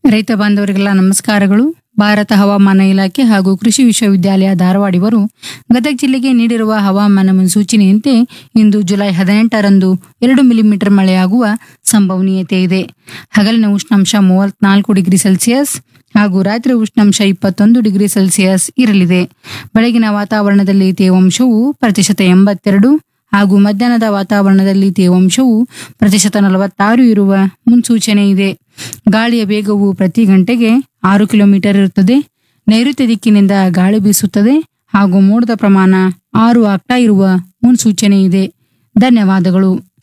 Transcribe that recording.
ರೈತ ಬಾಂಧವರಿಗೆಲ್ಲ ನಮಸ್ಕಾರಗಳು ಭಾರತ ಹವಾಮಾನ ಇಲಾಖೆ ಹಾಗೂ ಕೃಷಿ ವಿಶ್ವವಿದ್ಯಾಲಯ ಧಾರವಾಡ ಇವರು ಗದಗ ಜಿಲ್ಲೆಗೆ ನೀಡಿರುವ ಹವಾಮಾನ ಮುನ್ಸೂಚನೆಯಂತೆ ಇಂದು ಜುಲೈ ಹದಿನೆಂಟರಂದು ಎರಡು ಮಿಲಿಮೀಟರ್ ಮಳೆಯಾಗುವ ಸಂಭವನೀಯತೆ ಇದೆ ಹಗಲಿನ ಉಷ್ಣಾಂಶ ಮೂವತ್ನಾಲ್ಕು ಡಿಗ್ರಿ ಸೆಲ್ಸಿಯಸ್ ಹಾಗೂ ರಾತ್ರಿ ಉಷ್ಣಾಂಶ ಇಪ್ಪತ್ತೊಂದು ಡಿಗ್ರಿ ಸೆಲ್ಸಿಯಸ್ ಇರಲಿದೆ ಬೆಳಗಿನ ವಾತಾವರಣದಲ್ಲಿ ತೇವಾಂಶವು ಪ್ರತಿಶತ ಎಂಬತ್ತೆರಡು ಹಾಗೂ ಮಧ್ಯಾಹ್ನದ ವಾತಾವರಣದಲ್ಲಿ ತೇವಾಂಶವು ಪ್ರತಿಶತ ನಲವತ್ತಾರು ಇರುವ ಮುನ್ಸೂಚನೆ ಇದೆ ಗಾಳಿಯ ವೇಗವು ಪ್ರತಿ ಗಂಟೆಗೆ ಆರು ಕಿಲೋಮೀಟರ್ ಇರುತ್ತದೆ ನೈಋತ್ಯ ದಿಕ್ಕಿನಿಂದ ಗಾಳಿ ಬೀಸುತ್ತದೆ ಹಾಗೂ ಮೋಡದ ಪ್ರಮಾಣ ಆರು ಆಗ್ತಾ ಇರುವ ಮುನ್ಸೂಚನೆ ಇದೆ ಧನ್ಯವಾದಗಳು